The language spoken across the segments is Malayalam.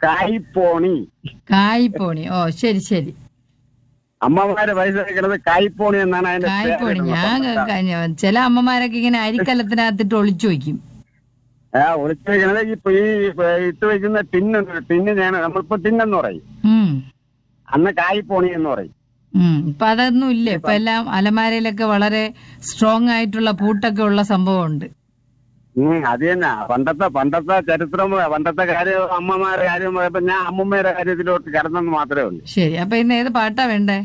കായ്പോണി കായ്പോണി ഓ ശരി ശരി അമ്മമാരെ പൈസ വെക്കുന്നത് കായ്പോണി എന്നാണ് അതിന്റെ കായ്പോണി പേര്. ഞാൻ ക- ക- ചില അമ്മമാരൊക്കെ ഇങ്ങനെ അരിക്കലത്തിനകത്തിട്ട് ഒളിച്ചു വെക്കും ആ ഒളിച്ചു വെക്കുന്നത് ഈ ഇപ്പൊ ഈ ഇപ്പൊ ഇട്ട് വെക്കുന്ന ടിന്ന് ടിന്നിനാണ് നമ്മളിപ്പോ ടിന്നെന്ന് പറയും ഉം അന്ന് കായ്പോണി എന്ന് പറയും ഉം ഇപ്പൊ അതൊന്നും ഇല്ല ഇപ്പൊ എല്ലാം അലമാരയിലൊക്കെ വളരെ സ്ട്രോങ് ആയിട്ടുള്ള പൂട്ടൊക്കെ ഉള്ള സംഭവമുണ്ട് ഉം അത് തന്നെ പണ്ടത്തെ പണ്ടത്തെ ചരിത്രം പണ്ടത്തെ കാര്യം അമ്മമാരുടെ കാര്യം പറയുമ്പോ ഞാൻ അമ്മമ്മയുടെ കാര്യത്തിലോട്ട് കിടന്നെന്ന് മാത്രമേ ഉള്ളൂ ശരി അപ്പൊ ഇന്ന് ഏത് പാട്ടാ വേണ്ടേ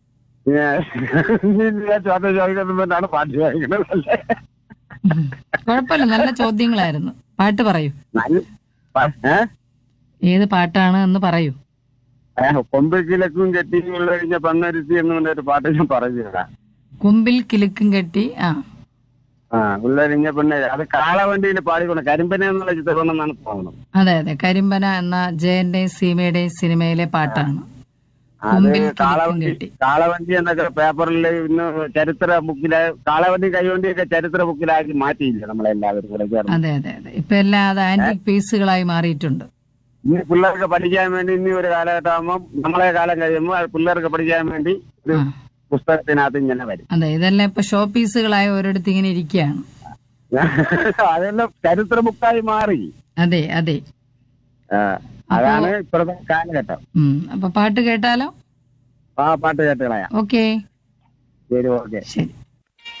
ചോദ്യം ചോദിക്കുന്നതാണ് പാട്ട് ചോദിക്കുന്നത് അല്ലേ ഉം. കുഴപ്പമില്ല നല്ല ചോദ്യങ്ങളായിരുന്നു പാട്ട് പറയൂ നല്ല- പ- ഏ? ഏത് പാട്ടാണ് എന്ന് പറയൂ ഏ, കൊമ്പിക്കിലക്കും കെട്ടി കഴിഞ്ഞ പെണ്ണരുത്തി എന്ന് പറഞ്ഞ ഒരു പാട്ട് ഞാൻ പറഞ്ഞു തരാം കുമ്പിൽ കിലുക്കും കെട്ടി ആ ആ ഉള്ളരിഞ്ഞ പെണ്ണ അത് കാളവണ്ടിയിൽ പാടിക്കൊണ്ട് കരിമ്പന എന്നുള്ള ചിത്രം എന്നാണ് തോന്നുന്നത് അതെ അതെ കരിമ്പന എന്ന ജയന്റെയും സീമയുടെയും സിനിമയിലെ പാട്ടാണ് അത് കൊമ്പിൽ കിലുക്കും കാളവണ്ടി കെട്ടി കാളവണ്ടി എന്നൊക്കെ പേപ്പറിൽ ഇന്ന് ചരിത്ര ബുക്കിലെ കാളവണ്ടി കൈവണ്ടിയൊക്കെ ചരിത്ര ബുക്കിലാക്കി മാറ്റിയില്ല നമ്മളെല്ലാവരും കൂടെ ചേർന്ന് അതെ അതെ അതെ ഇപ്പൊ എല്ലാം അത് ആന്റിക് പീസുകളായി മാറിയിട്ടുണ്ട് ഇനി പിള്ളേർക്ക് പഠിക്കാൻ വേണ്ടി ഇനി ഒരു കാലഘട്ടം ആകുമ്പോൾ നമ്മളെ കാലം കഴിയുമ്പോൾ അത് പിള്ളേർക്ക് പഠിക്കാൻ വേണ്ടി ഒരു ആ പുസ്തകത്തിനകത്ത് ഇങ്ങനെ വരും അതെ ഇതെല്ലാം ഇപ്പൊ ഷോ പീസുകളായി ഓരോരുത്തർ ഇങ്ങനെ ഇരിക്കുകയാണ് അതെല്ലാം ചരിത്ര ബുക്കായി മാറി അതെ അതെ ആ, അതാണ് ഇപ്പോഴത്തെ കാലഘട്ടം ഉം അപ്പൊ പാട്ട് കേട്ടാലോ ആ പാട്ട് കേട്ടുകളയാ ഓക്കേ ശരി ഓക്കെ ശരി